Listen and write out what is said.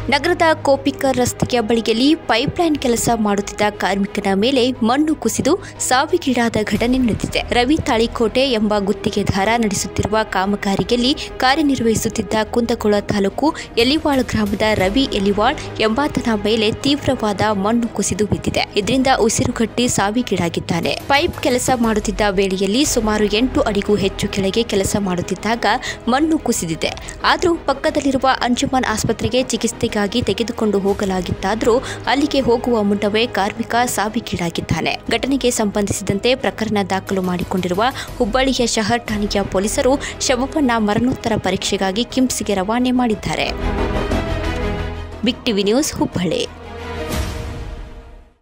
ನಗರದ ಕೋಪಿಕರ್ ರಸ್ತೆಯ ಬಳಿಯಲ್ಲಿ ಪೈಪ್ಲೈನ್ ಕೆಲಸ ಮಾಡುತ್ತಿದ್ದ ಕಾರ್ಮಿಕನ ಮೇಲೆ ಮಣ್ಣು ಕುಸಿದು ಸಾವಿಗೀಡಾದ ಘಟನೆ ನಡೆದಿದೆ ರವಿ ತಾಳಿಕೋಟೆ ಎಂಬ ಗುತ್ತಿಗೆದಾರ ನಡೆಸುತ್ತಿರುವ ಕಾಮಗಾರಿಯಲ್ಲಿ ಕಾರ್ಯನಿರ್ವಹಿಸುತ್ತಿದ್ದ ಕುಂದಗೋಳ ತಾಲೂಕು ಎಲಿವಾಳ್ ಗ್ರಾಮದ ರವಿ ಎಲಿವಾಳ್ ಎಂಬಾತನ ಮೇಲೆ ತೀವ್ರವಾದ ಮಣ್ಣು ಕುಸಿದು ಬಿದ್ದಿದೆ ಇದರಿಂದ ಉಸಿರುಗಟ್ಟಿ ಸಾವಿಗೀಡಾಗಿದ್ದಾನೆ ಪೈಪ್ ಕೆಲಸ ಮಾಡುತ್ತಿದ್ದ ವೇಳೆಯಲ್ಲಿ ಸುಮಾರು ಎಂಟು ಅಡಿಗೂ ಹೆಚ್ಚು ಕೆಳಗೆ ಕೆಲಸ ಮಾಡುತ್ತಿದ್ದಾಗ ಮಣ್ಣು ಕುಸಿದಿದೆ ಆದರೂ ಪಕ್ಕದಲ್ಲಿರುವ ಅಂಜುಮನ್ ಆಸ್ಪತ್ರೆಗೆ ಚಿಕಿತ್ಸೆಗಾಗಿ ತೆಗೆದುಕೊಂಡು ಹೋಗಲಾಗಿತ್ತಾದರೂ ಅಲ್ಲಿಗೆ ಹೋಗುವ ಮುನ್ನವೇ ಕಾರ್ಮಿಕ ಸಾವಿಗೀಡಾಗಿದ್ದಾನೆ ಘಟನೆಗೆ ಸಂಬಂಧಿಸಿದಂತೆ ಪ್ರಕರಣ ದಾಖಲು ಮಾಡಿಕೊಂಡಿರುವ ಹುಬ್ಬಳ್ಳಿಯ ಶಹರ್ ಠಾಣೆಯ ಪೊಲೀಸರು ಶವವನ್ನ ಮರಣೋತ್ತರ ಪರೀಕ್ಷೆಗಾಗಿ ಕಿಮ್ಸ್ಗೆ ರವಾನೆ ಮಾಡಿದ್ದಾರೆ ಬಿಗ್ ಟಿವಿ ನ್ಯೂಸ್ ಹುಬ್ಬಳ್ಳಿ